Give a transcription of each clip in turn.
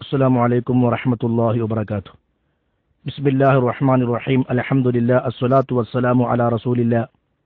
السلام عليكم ورحمة الله وبركاته بسم الله الرحمن الرحيم الحمد لله الصلاة والسلام على رسول الله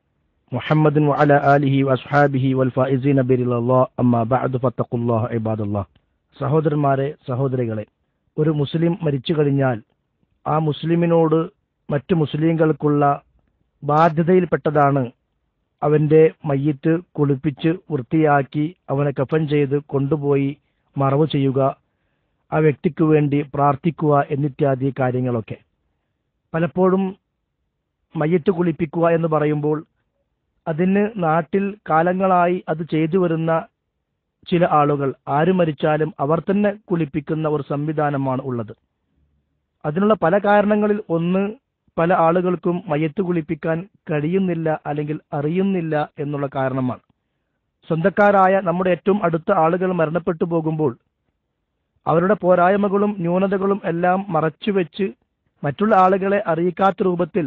محمد وعلى آله وأصحابه والفائزين برضا الله أما بعد فاتقوا الله عباد الله സഹോദരന്മാരെ സഹോദരികളെ ഒരു മുസ്ലിം മരിച്ചു കഴിഞ്ഞാൽ ആ മുസ്ലിമിനോട് മറ്റു മുസ്ലിങ്ങൾക്കുള്ള ബാധ്യതയിൽപ്പെട്ടതാണ് അവന്റെ മയ്യത്ത് കുളിപ്പിച്ച് വൃത്തിയാക്കി അവനെ കഫൻ ചെയ്ത് കൊണ്ടുപോയി മറവ് ചെയ്യുക ആ വ്യക്തിക്ക് വേണ്ടി പ്രാർത്ഥിക്കുക എന്നിത്യാദി കാര്യങ്ങളൊക്കെ പലപ്പോഴും മയ്യത്ത് കുളിപ്പിക്കുക എന്ന് പറയുമ്പോൾ അതിന് നാട്ടിൽ കാലങ്ങളായി അത് ചെയ്തു വരുന്ന ചില ആളുകൾ ആര് മരിച്ചാലും അവർ തന്നെ കുളിപ്പിക്കുന്ന ഒരു സംവിധാനമാണ് ഉള്ളത് അതിനുള്ള പല കാരണങ്ങളിൽ ഒന്ന് പല ആളുകൾക്കും മയ്യത്ത് കുളിപ്പിക്കാൻ കഴിയുന്നില്ല അല്ലെങ്കിൽ അറിയുന്നില്ല എന്നുള്ള കാരണമാണ് സ്വന്തക്കാരായ നമ്മുടെ ഏറ്റവും അടുത്ത ആളുകൾ മരണപ്പെട്ടു പോകുമ്പോൾ അവരുടെ പോരായ്മകളും ന്യൂനതകളും എല്ലാം മറച്ചുവെച്ച് മറ്റുള്ള ആളുകളെ അറിയിക്കാത്ത രൂപത്തിൽ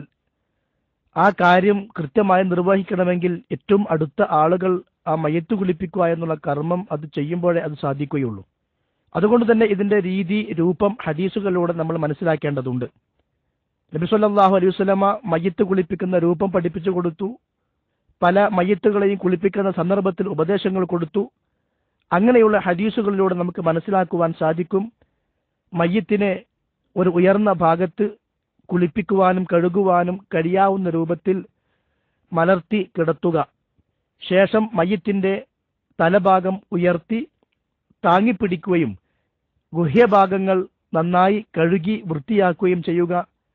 ആ കാര്യം കൃത്യമായി നിർവഹിക്കണമെങ്കിൽ ഏറ്റവും അടുത്ത ആളുകൾ ആ മയ്യത്ത് കുളിപ്പിക്കുക എന്നുള്ള കർമ്മം അത് ചെയ്യുമ്പോഴേ അത് സാധിക്കുകയുള്ളൂ അതുകൊണ്ട് തന്നെ ഇതിന്റെ രീതി രൂപം ഹദീസുകളിലൂടെ നമ്മൾ മനസ്സിലാക്കേണ്ടതുണ്ട് നബി സല്ലല്ലാഹു അലൈഹി വസല്ലമ മയ്യത്ത് കുളിപ്പിക്കുന്ന രൂപം പഠിപ്പിച്ചു കൊടുത്തു പല മയ്യത്തുകളെയും കുളിപ്പിക്കുന്ന സന്ദർഭത്തിൽ ഉപദേശങ്ങൾ കൊടുത്തു അങ്ങനെയുള്ള ഹദീസുകളിലൂടെ നമുക്ക് മനസ്സിലാക്കുവാൻ സാധിക്കും മയ്യത്തിനെ ഒരു ഉയർന്ന ഭാഗത്ത് കുളിപ്പിക്കുവാനും കഴുകുവാനും കഴിയാവുന്ന രൂപത്തിൽ മലർത്തി കിടത്തുക ശേഷം മയ്യത്തിന്റെ തലഭാഗം ഉയർത്തി താങ്ങിപ്പിടിക്കുകയും ഗുഹ്യഭാഗങ്ങൾ നന്നായി കഴുകി വൃത്തിയാക്കുകയും ചെയ്യുക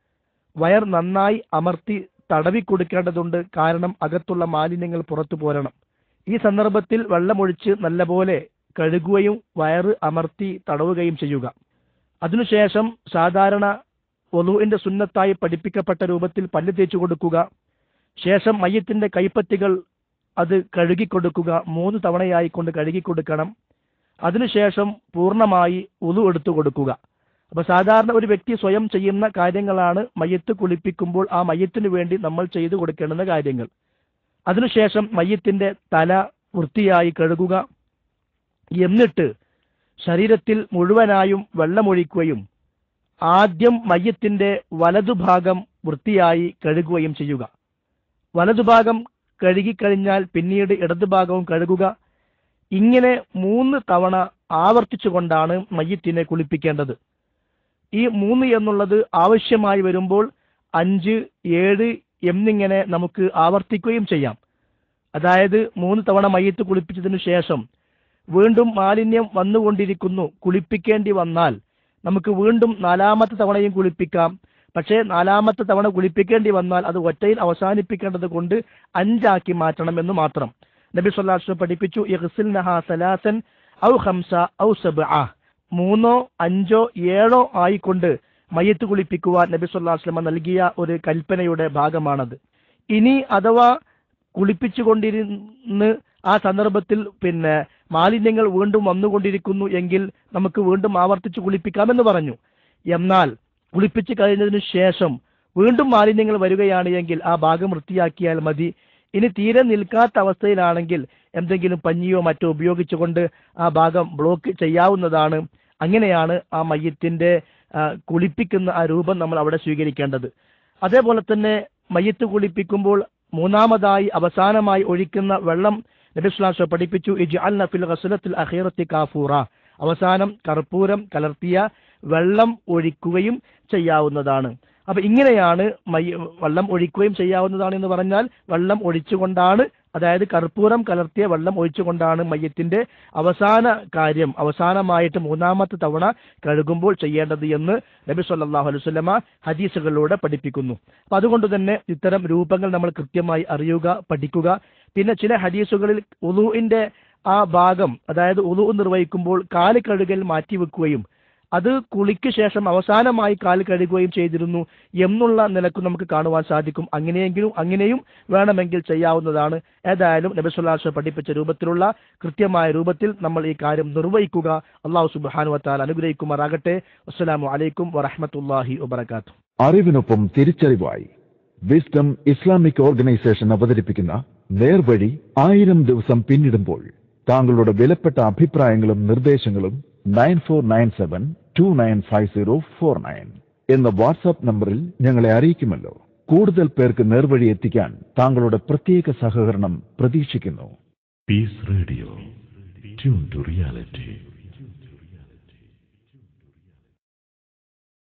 വയർ നന്നായി അമർത്തി തടവി കൊടുക്കേണ്ടതുണ്ട് കാരണം അകത്തുള്ള മാലിന്യങ്ങൾ പുറത്തു പോരണം ഈ സന്ദർഭത്തിൽ വെള്ളമൊഴിച്ച് നല്ലപോലെ കഴുകുകയും വയറ് അമർത്തി തടവുകയും ചെയ്യുക അതിനുശേഷം സാധാരണ ഒലുവിന്റെ സുന്നത്തായി പഠിപ്പിക്കപ്പെട്ട രൂപത്തിൽ പല്ല് തേച്ചു കൊടുക്കുക ശേഷം മയ്യത്തിന്റെ കൈപ്പത്തികൾ അത് കഴുകിക്കൊടുക്കുക മൂന്ന് തവണയായി കൊണ്ട് കഴുകിക്കൊടുക്കണം അതിനുശേഷം പൂർണ്ണമായി ഉതു എടുത്തു കൊടുക്കുക അപ്പൊ സാധാരണ ഒരു വ്യക്തി സ്വയം ചെയ്യുന്ന കാര്യങ്ങളാണ് മയ്യത്ത് കുളിപ്പിക്കുമ്പോൾ ആ മയ്യത്തിന് വേണ്ടി നമ്മൾ ചെയ്തു കൊടുക്കേണ്ടുന്ന കാര്യങ്ങൾ അതിനുശേഷം മയ്യത്തിന്റെ തല വൃത്തിയായി കഴുകുക എന്നിട്ട് ശരീരത്തിൽ മുഴുവനായും വെള്ളമൊഴിക്കുകയും ആദ്യം മയ്യത്തിന്റെ വലതുഭാഗം വൃത്തിയായി കഴുകുകയും ചെയ്യുക വലതുഭാഗം കഴുകിക്കഴിഞ്ഞാൽ പിന്നീട് ഇടതുഭാഗവും കഴുകുക ഇങ്ങനെ മൂന്ന് തവണ ആവർത്തിച്ചുകൊണ്ടാണ് മയ്യത്തിനെ കുളിപ്പിക്കേണ്ടത് ഈ മൂന്ന് എന്നുള്ളത് ആവശ്യമായി വരുമ്പോൾ അഞ്ച് ഏഴ് എന്നിങ്ങനെ നമുക്ക് ആവർത്തിക്കുകയും ചെയ്യാം അതായത് മൂന്ന് തവണ മയ്യത്ത് കുളിപ്പിച്ചതിനു ശേഷം വീണ്ടും മാലിന്യം വന്നുകൊണ്ടിരിക്കുന്നു കുളിപ്പിക്കേണ്ടി വന്നാൽ നമുക്ക് വീണ്ടും നാലാമത്തെ തവണയും കുളിപ്പിക്കാം പക്ഷേ നാലാമത്തെ തവണ കുളിപ്പിക്കേണ്ടി വന്നാൽ അത് ഒറ്റയിൽ അവസാനിപ്പിക്കേണ്ടത് കൊണ്ട് അഞ്ചാക്കി മാറ്റണം എന്ന് മാത്രം നബി സല്ലാസ് പഠിപ്പിച്ചു ഇഹ്സിൽ നഹ സലാസൻ ഔ ഹംസ ഔ സബ് മൂന്നോ അഞ്ചോ ഏഴോ ആയിക്കൊണ്ട് മയ്യത്ത് കുളിപ്പിക്കുവാൻ നബി സല്ലാസ്ലമ നൽകിയ ഒരു കൽപ്പനയുടെ ഭാഗമാണത് ഇനി അഥവാ കുളിപ്പിച്ചുകൊണ്ടിരുന്ന് ആ സന്ദർഭത്തിൽ പിന്നെ മാലിന്യങ്ങൾ വീണ്ടും വന്നുകൊണ്ടിരിക്കുന്നു എങ്കിൽ നമുക്ക് വീണ്ടും ആവർത്തിച്ച് കുളിപ്പിക്കാമെന്ന് പറഞ്ഞു എന്നാൽ കുളിപ്പിച്ച് കഴിഞ്ഞതിന് ശേഷം വീണ്ടും മാലിന്യങ്ങൾ വരികയാണ് എങ്കിൽ ആ ഭാഗം വൃത്തിയാക്കിയാൽ മതി ഇനി തീരെ നിൽക്കാത്ത അവസ്ഥയിലാണെങ്കിൽ എന്തെങ്കിലും പഞ്ഞിയോ മറ്റോ ഉപയോഗിച്ചുകൊണ്ട് ആ ഭാഗം ബ്ലോക്ക് ചെയ്യാവുന്നതാണ് അങ്ങനെയാണ് ആ മയ്യത്തിന്റെ കുളിപ്പിക്കുന്ന ആ രൂപം നമ്മൾ അവിടെ സ്വീകരിക്കേണ്ടത് അതേപോലെ തന്നെ മയ്യത്ത് കുളിപ്പിക്കുമ്പോൾ മൂന്നാമതായി അവസാനമായി ഒഴിക്കുന്ന വെള്ളം നബിസ്ലാസ് പഠിപ്പിച്ചു ഇജ് ഫിൽ ഖസ്ലത്തിൽ അഖീറത്തി കാഫൂറ അവസാനം കർപ്പൂരം കലർത്തിയ വെള്ളം ഒഴിക്കുകയും ചെയ്യാവുന്നതാണ് അപ്പൊ ഇങ്ങനെയാണ് മൈ വെള്ളം ഒഴിക്കുകയും ചെയ്യാവുന്നതാണ് എന്ന് പറഞ്ഞാൽ വെള്ളം ഒഴിച്ചുകൊണ്ടാണ് അതായത് കർപ്പൂരം കലർത്തിയ വെള്ളം ഒഴിച്ചുകൊണ്ടാണ് മയ്യത്തിന്റെ അവസാന കാര്യം അവസാനമായിട്ട് മൂന്നാമത്തെ തവണ കഴുകുമ്പോൾ ചെയ്യേണ്ടത് എന്ന് നബി സല്ലാഹു അലുസല്ലമ ഹദീസുകളിലൂടെ പഠിപ്പിക്കുന്നു അപ്പൊ അതുകൊണ്ട് തന്നെ ഇത്തരം രൂപങ്ങൾ നമ്മൾ കൃത്യമായി അറിയുക പഠിക്കുക പിന്നെ ചില ഹദീസുകളിൽ ഉലുവിന്റെ ആ ഭാഗം അതായത് ഉലു നിർവഹിക്കുമ്പോൾ കാല് കഴുകൽ മാറ്റിവെക്കുകയും അത് കുളിക്ക് ശേഷം അവസാനമായി കാൽ കഴുകുകയും ചെയ്തിരുന്നു എന്നുള്ള നിലക്ക് നമുക്ക് കാണുവാൻ സാധിക്കും അങ്ങനെയെങ്കിലും അങ്ങനെയും വേണമെങ്കിൽ ചെയ്യാവുന്നതാണ് ഏതായാലും നബിസുല്ലാസ് പഠിപ്പിച്ച രൂപത്തിലുള്ള കൃത്യമായ രൂപത്തിൽ നമ്മൾ ഈ കാര്യം നിർവഹിക്കുക അള്ളാഹു സുബാനു വത്താൽ അനുഗ്രഹിക്കുമാറാകട്ടെ അസ്സലാമു അലൈക്കും വറഹമത്തല്ലാഹി വബർക്കാത്തു അറിവിനൊപ്പം തിരിച്ചറിവായി വിസ്ഡം ഇസ്ലാമിക് ഓർഗനൈസേഷൻ അവതരിപ്പിക്കുന്ന നേർവഴി ആയിരം ദിവസം പിന്നിടുമ്പോൾ താങ്കളുടെ വിലപ്പെട്ട അഭിപ്രായങ്ങളും നിർദ്ദേശങ്ങളും nine four nine seven two nine five zero four nine എന്ന വാട്സാപ്പ് നമ്പറിൽ ഞങ്ങളെ അറിയിക്കുമല്ലോ കൂടുതൽ പേർക്ക് നേർവഴി എത്തിക്കാൻ താങ്കളുടെ പ്രത്യേക സഹകരണം പ്രതീക്ഷിക്കുന്നു Peace Radio. Tune to reality.